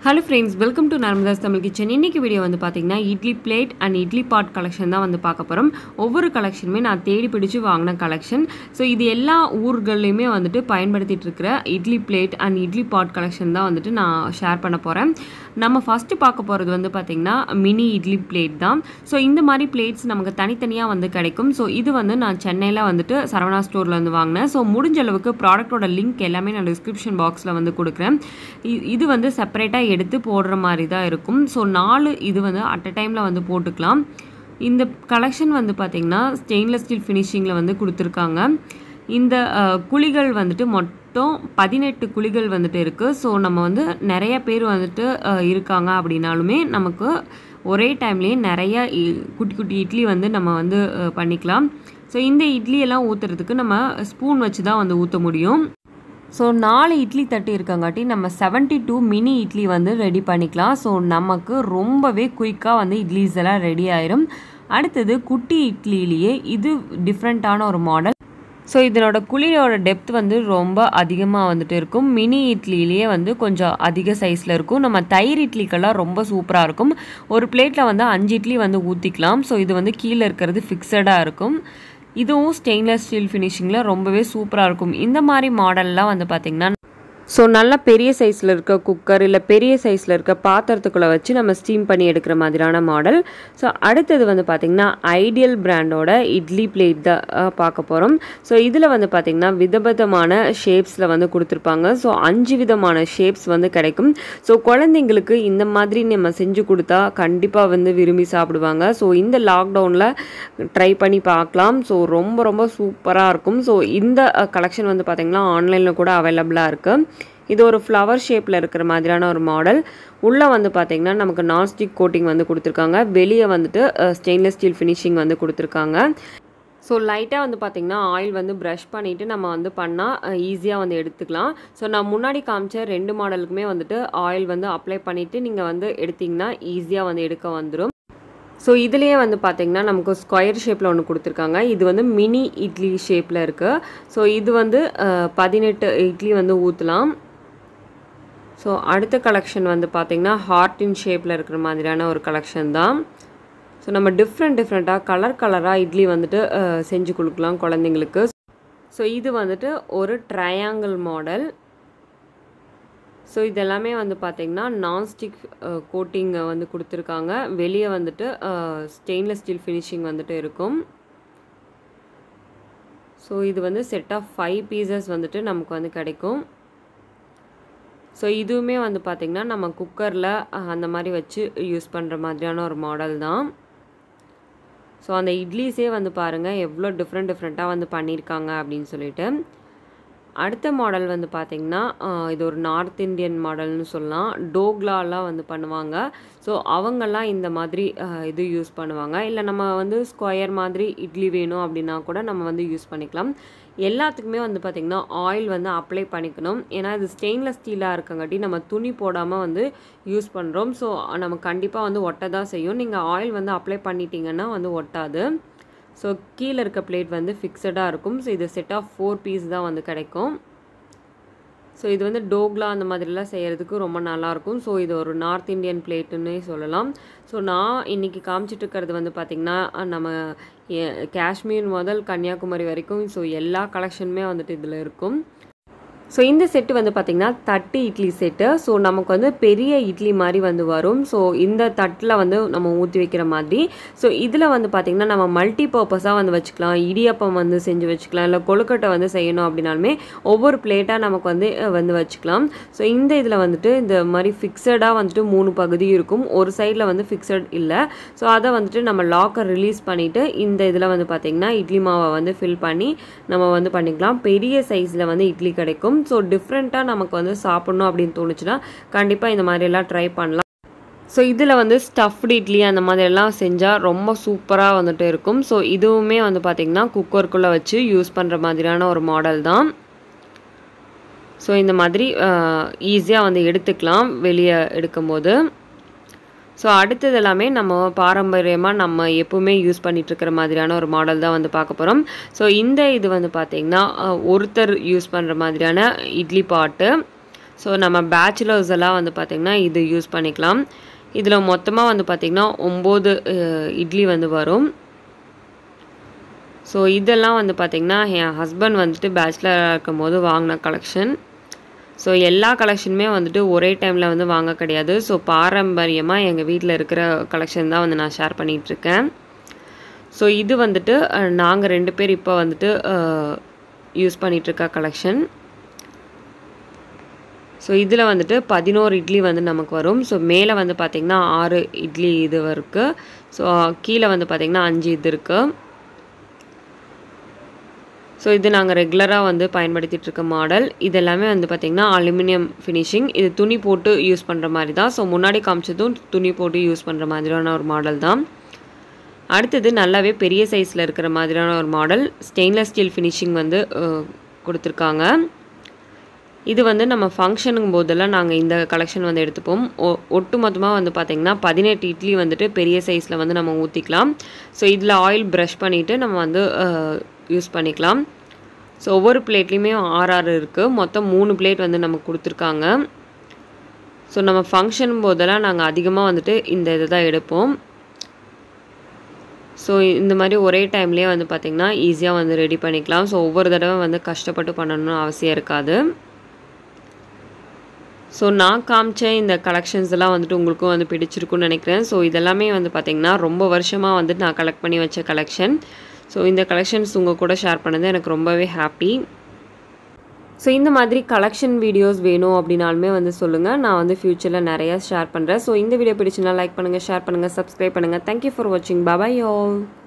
hello friends welcome to Narmada's Tamil kitchen இன்றைக்கி video வந்து பார்த்தீங்கன்னா idli plate and idli pot collection தான் வந்து பார்க்க போகிறோம் ஒவ்வொரு கலெக்ஷனுமே நான் தேடி பிடிச்சு வாங்கின கலெக்ஷன் ஸோ இது எல்லா ஊர்கள்லையுமே வந்துட்டு பயன்படுத்திட்டு இருக்கிற idli plate and idli pot collection தான் வந்துட்டு நான் ஷேர் பண்ண போகிறேன் நம்ம ஃபஸ்ட்டு பார்க்க போகிறது வந்து பார்த்திங்கன்னா மினி இட்லி பிளேட் தான் ஸோ இந்த மாதிரி பிளேட்ஸ் நமக்கு தனித்தனியாக வந்து கிடைக்கும் ஸோ இது வந்து நான் சென்னையில் வந்துட்டு சரவணா ஸ்டோரில் வந்து வாங்கினேன் ஸோ முடிஞ்ச அளவுக்கு ப்ராடக்ட்டோட லிங்க் எல்லாமே நான் டிஸ்கிரிப்ஷன் பாக்ஸில் வந்து கொடுக்குறேன் இ- இது வந்து செப்பரேட்டாக எடுத்து போடுற மாதிரி தான் இருக்கும் ஸோ நாலு இது வந்து அட் அ டைமில் வந்து போட்டுக்கலாம் இந்த கலெக்ஷன் வந்து பார்த்திங்கன்னா ஸ்டெயின்லெஸ் ஸ்டீல் ஃபினிஷிங்கில் வந்து கொடுத்துருக்காங்க இந்த அஹ், குழிகள் வந்துட்டு மொத்தம் பதினெட்டு குழிகள் வந்துட்டு இருக்குது ஸோ நம்ம வந்து நிறைய பேர் வந்துட்டு அஹ், இருக்காங்க அப்படின்னாலுமே நமக்கு ஒரே டைம்லேயே நிறைய இ- குட்டி குட்டி இட்லி வந்து நம்ம வந்து அஹ், பண்ணிக்கலாம் ஸோ இந்த இட்லியெல்லாம் ஊற்றுறதுக்கு நம்ம ஸ்பூன் வச்சு தான் வந்து ஊற்ற முடியும் ஸோ நாலு இட்லி தட்டு இருக்கங்காட்டி நம்ம 72 டூ மினி இட்லி வந்து ரெடி பண்ணிக்கலாம் ஸோ நமக்கு ரொம்பவே குயிக்காக வந்து இட்லிஸ் எல்லாம் ரெடி ஆயிரும் அடுத்தது குட்டி இட்லியிலேயே இது டிஃப்ரெண்ட்டான ஒரு மாடல் ஸோ இதனோட குழியோட டெப்த் வந்து ரொம்ப அதிகமாக வந்துட்டு இருக்கும் மினி இட்லிலேயே வந்து கொஞ்சம் அதிக சைஸில் இருக்கும் நம்ம தயிர் இட்லிக்கெல்லாம் ரொம்ப சூப்பராக இருக்கும் ஒரு பிளேட்டில் வந்து அஞ்சு இட்லி வந்து ஊற்றிக்கலாம் ஸோ இது வந்து கீழே இருக்கிறது ஃபிக்ஸடாக இருக்கும் இதுவும் ஸ்டெயின்லெஸ் ஸ்டீல் ஃபினிஷிங்கில் ரொம்பவே சூப்பராக இருக்கும் இந்த மாதிரி மாடல்லாம் வந்து பார்த்திங்கன்னா ஸோ நல்ல பெரிய சைஸில் இருக்க குக்கர் இல்லை பெரிய சைஸில் இருக்க பாத்திரத்துக்குள்ளே வச்சு நம்ம ஸ்டீம் பண்ணி எடுக்கிற மாதிரியான மாடல் ஸோ அடுத்தது வந்து பார்த்திங்கன்னா ஐடியல் பிராண்டோட இட்லி பிளேட் தான் அஹ், பார்க்க போகிறோம் ஸோ இதில் வந்து பார்த்திங்கன்னா விதவிதமான ஷேப்ஸில் வந்து கொடுத்துருப்பாங்க ஸோ அஞ்சு விதமான ஷேப்ஸ் வந்து கிடைக்கும் ஸோ குழந்தைங்களுக்கு இந்த மாதிரி நம்ம செஞ்சு கொடுத்தா கண்டிப்பாக வந்து விரும்பி சாப்பிடுவாங்க ஸோ இந்த லாக்டவுனில் ட்ரை பண்ணி பார்க்கலாம் ஸோ ரொம்ப ரொம்ப சூப்பராக இருக்கும் ஸோ இந்த கலெக்ஷன் வந்து பார்த்திங்கன்னா ஆன்லைனில் கூட அவைலபிளாக இருக்குது இது ஒரு ஃப்ளவர் ஷேப்பில் இருக்கிற மாதிரியான ஒரு மாடல் உள்ளே வந்து பார்த்திங்கன்னா நமக்கு நான்ஸ்டிக் கோட்டிங் வந்து கொடுத்துருக்காங்க வெளியே வந்துட்டு ஸ்டெயின்லெஸ் ஸ்டீல் ஃபினிஷிங் வந்து கொடுத்துருக்காங்க ஸோ லைட்டாக வந்து பார்த்திங்கன்னா ஆயில் வந்து ப்ரஷ் பண்ணிவிட்டு நம்ம வந்து பண்ணால் ஈஸியாக வந்து எடுத்துக்கலாம் ஸோ நான் முன்னாடி காமிச்ச ரெண்டு மாடலுக்குமே வந்துட்டு ஆயில் வந்து அப்ளை பண்ணிவிட்டு நீங்கள் வந்து எடுத்திங்கன்னா ஈஸியாக வந்து எடுக்க வந்துடும் ஸோ இதுலேயே வந்து பார்த்தீங்கன்னா நமக்கு ஸ்கொயர் ஷேப்பில் ஒன்று கொடுத்துருக்காங்க இது வந்து மினி இட்லி ஷேப்பில் இருக்குது ஸோ இது வந்து அஹ், பதினெட்டு இட்லி வந்து ஊற்றலாம் ஸோ அடுத்த கலெக்ஷன் வந்து பார்த்திங்கன்னா ஹார்ட் இன் ஷேப்பில் இருக்கிற மாதிரியான ஒரு கலெக்ஷன் தான் ஸோ நம்ம டிஃப்ரெண்ட் டிஃப்ரெண்ட்டாக கலர் கலராக இட்லி வந்துட்டு அஹ், செஞ்சு கொடுக்கலாம் குழந்தைங்களுக்கு ஸோ இது வந்துட்டு ஒரு ட்ரையாங்கிள் மாடல் ஸோ இதெல்லாமே வந்து பார்த்திங்கன்னா நான்ஸ்டிக் கோட்டிங் வந்து கொடுத்துருக்காங்க வெளியே வந்துட்டு ஸ்டெயின்லெஸ் ஸ்டீல் ஃபினிஷிங் வந்துட்டு இருக்கும் ஸோ இது வந்து செட் ஆஃப் ஃபைவ் பீசஸ் வந்துட்டு நமக்கு வந்து கிடைக்கும் ஸோ இதுவுமே வந்து பார்த்திங்கன்னா நம்ம குக்கரில் அந்த மாதிரி வச்சு யூஸ் பண்ணுற மாதிரியான ஒரு மாடல் தான் ஸோ அந்த இட்லிஸே வந்து பாருங்கள் எவ்வளோ டிஃப்ரெண்ட் டிஃப்ரெண்ட்டாக வந்து பண்ணியிருக்காங்க அப்படின்னு சொல்லிட்டு அடுத்த மாடல் வந்து பார்த்திங்கன்னா ஆஹ், இது ஒரு நார்த் இந்தியன் மாடல்னு சொல்லலாம் டோக்லாலாம் வந்து பண்ணுவாங்க ஸோ அவங்கெல்லாம் இந்த மாதிரி ஆஹ், இது யூஸ் பண்ணுவாங்க இல்லை நம்ம வந்து ஸ்கொயர் மாதிரி இட்லி வேணும் அப்படின்னா கூட நம்ம வந்து யூஸ் பண்ணிக்கலாம் எல்லாத்துக்குமே வந்து பார்த்திங்கன்னா ஆயில் வந்து அப்ளை பண்ணிக்கணும் ஏன்னா இது ஸ்டெயின்லெஸ் ஸ்டீலாக இருக்கங்காட்டி நம்ம துணி போடாமல் வந்து யூஸ் பண்ணுறோம் ஸோ நம்ம கண்டிப்பாக வந்து ஒட்ட தான் செய்யும் நீங்கள் ஆயில் வந்து அப்ளை பண்ணிட்டீங்கன்னா வந்து ஒட்டாது ஸோ கீழே இருக்க பிளேட் வந்து ஃபிக்ஸடாக இருக்கும் ஸோ இது செட் ஆஃப் ஃபோர் பீஸ் தான் வந்து கிடைக்கும் ஸோ இது வந்து டோக்லா அந்த மாதிரிலாம் செய்கிறதுக்கு ரொம்ப நல்லாயிருக்கும் ஸோ இது ஒரு நார்த் இந்தியன் பிளேட்டுன்னே சொல்லலாம் ஸோ நான் இன்றைக்கி காமிச்சிட்டு இருக்கிறது வந்து பார்த்திங்கன்னா நம்ம எ- காஷ்மீர் முதல் கன்னியாகுமரி வரைக்கும் ஸோ எல்லா கலெக்ஷனுமே வந்துட்டு இதில் இருக்கும் ஸோ இந்த செட்டு வந்து பார்த்திங்கன்னா தட்டு இட்லி செட்டு ஸோ நமக்கு வந்து பெரிய இட்லி மாதிரி வந்து வரும் ஸோ இந்த தட்டில் வந்து நம்ம ஊற்றி வைக்கிற மாதிரி ஸோ இதில் வந்து பார்த்திங்கன்னா நம்ம மல்டி பர்பஸாக வந்து வச்சுக்கலாம் இடியப்பம் வந்து செஞ்சு வச்சுக்கலாம் இல்லை கொழுக்கட்டை வந்து செய்யணும் அப்படின்னாலுமே ஒவ்வொரு பிளேட்டாக நமக்கு வந்து அஹ், வந்து வச்சுக்கலாம் ஸோ இந்த இதில் வந்துட்டு இந்த மாதிரி ஃபிக்ஸடாக வந்துட்டு மூணு பகுதி இருக்கும் ஒரு சைடில் வந்து ஃபிக்ஸட் இல்லை ஸோ அதை வந்துட்டு நம்ம லாக்கை ரிலீஸ் பண்ணிவிட்டு இந்த இதில் வந்து பார்த்திங்கன்னா இட்லி மாவை வந்து ஃபில் பண்ணி நம்ம வந்து பண்ணிக்கலாம் பெரிய சைஸில் வந்து இட்லி கிடைக்கும் ஸோ டிஃப்ரெண்ட்டாக நமக்கு வந்து சாப்பிட்ணும் அப்படின்னு தோணுச்சுன்னா கண்டிப்பாக இந்த மாதிரியெல்லாம் ட்ரை பண்ணலாம் ஸோ இதில் வந்து ஸ்டஃப்டு இட்லி அந்த மாதிரியெல்லாம் செஞ்சால் ரொம்ப சூப்பராக வந்துட்டு இருக்கும் ஸோ இதுவுமே வந்து பார்த்திங்கன்னா குக்கருக்குள்ளே வச்சு யூஸ் பண்ணுற மாதிரியான ஒரு மாடல் தான் ஸோ இந்த மாதிரி ஈஸியாக வந்து எடுத்துக்கலாம் வெளியே எடுக்கும்போது ஸோ அடுத்தது எல்லாமே நம்ம பாரம்பரியமாக நம்ம எப்பவுமே யூஸ் பண்ணிட்டு இருக்கிற மாதிரியான ஒரு மாடல் தான் வந்து பார்க்க போகிறோம் ஸோ இந்த இது வந்து பார்த்திங்கன்னா அஹ், ஒருத்தர் யூஸ் பண்ணுற மாதிரியான இட்லி பாட்டு ஸோ நம்ம பேச்சுலர்ஸ் எல்லாம் வந்து பார்த்திங்கன்னா இது யூஸ் பண்ணிக்கலாம் இதில் மொத்தமாக வந்து பார்த்திங்கன்னா ஒம்பது இட்லி வந்து வரும் ஸோ இதெல்லாம் வந்து பார்த்திங்கன்னா என் ஹஸ்பண்ட் வந்துட்டு பேச்சுலராக இருக்கும் போது வாங்கின கலெக்ஷன் ஸோ எல்லா கலெக்ஷனுமே வந்துட்டு ஒரே டைமில் வந்து வாங்க கிடையாது ஸோ பாரம்பரியமாக எங்கள் வீட்டில் இருக்கிற கலெக்ஷன் தான் வந்து நான் ஷேர் பண்ணிகிட்ருக்கேன் ஸோ இது வந்துட்டு நாங்கள் ரெண்டு பேர் இப்போ வந்துட்டு யூஸ் பண்ணிகிட்ருக்க கலெக்ஷன் ஸோ இதில் வந்துட்டு பதினோரு இட்லி வந்து நமக்கு வரும் ஸோ மேலே வந்து பார்த்திங்கன்னா ஆறு இட்லி இது இருக்குது ஸோ கீழே வந்து பார்த்திங்கன்னா அஞ்சு இது இருக்குது ஸோ இது நாங்கள் ரெகுலராக வந்து பயன்படுத்திகிட்டு இருக்க மாடல் இது எல்லாமே வந்து பார்த்திங்கன்னா அலுமினியம் ஃபினிஷிங் இது துணி போட்டு யூஸ் பண்ணுற மாதிரி தான் ஸோ முன்னாடி காமிச்சதும் துணி போட்டு யூஸ் பண்ணுற மாதிரியான ஒரு மாடல் தான் அடுத்தது நல்லாவே பெரிய சைஸில் இருக்கிற மாதிரியான ஒரு மாடல் ஸ்டெயின்லெஸ் ஸ்டீல் ஃபினிஷிங் வந்து கொடுத்துருக்காங்க இது வந்து நம்ம ஃபங்க்ஷனுங்கும் போதெல்லாம் நாங்கள் இந்த கலெக்ஷன் வந்து எடுத்துப்போம் ஒ ஒட்டு மொத்தமாக வந்து பார்த்திங்கன்னா பதினெட்டு இட்லி வந்துட்டு பெரிய சைஸில் வந்து நம்ம ஊற்றிக்கலாம் ஸோ இதில் ஆயில் ப்ரஷ் பண்ணிவிட்டு நம்ம வந்து யூஸ் பண்ணிக்கலாம் ஸோ ஒவ்வொரு பிளேட்லேயுமே ஆறு ஆறு இருக்குது மொத்தம் மூணு பிளேட் வந்து நமக்கு கொடுத்துருக்காங்க ஸோ நம்ம ஃபங்க்ஷன் போதெல்லாம் நாங்கள் அதிகமாக வந்துட்டு இந்த இதை தான் எடுப்போம் ஸோ இந்த மாதிரி ஒரே டைம்லேயே வந்து பார்த்திங்கன்னா ஈஸியாக வந்து ரெடி பண்ணிக்கலாம் ஸோ ஒவ்வொரு தடவை வந்து கஷ்டப்பட்டு பண்ணணும்னு அவசியம் இருக்காது ஸோ நான் காமிச்ச இந்த கலெக்ஷன்ஸ் எல்லாம் வந்துட்டு உங்களுக்கும் வந்து பிடிச்சிருக்குன்னு நினைக்கிறேன் ஸோ இதெல்லாமே வந்து பார்த்திங்கன்னா ரொம்ப வருஷமாக வந்துட்டு நான் கலெக்ட் பண்ணி வச்ச கலெக்ஷன் ஸோ இந்த கலெக்ஷன்ஸ் உங்கள் கூட ஷேர் பண்ணது எனக்கு ரொம்பவே ஹாப்பி ஸோ இந்த மாதிரி கலெக்ஷன் வீடியோஸ் வேணும் அப்படின்னாலுமே வந்து சொல்லுங்கள் நான் வந்து ஃப்யூச்சரில் நிறையா ஷேர் பண்ணுறேன் ஸோ இந்த வீடியோ பிடிச்சுன்னா லைக் பண்ணுங்கள் ஷேர் பண்ணுங்கள் சப்ஸ்கிரைப் பண்ணுங்கள் தேங்க்யூ ஃபார் வாட்சிங் பாபாய் யோல்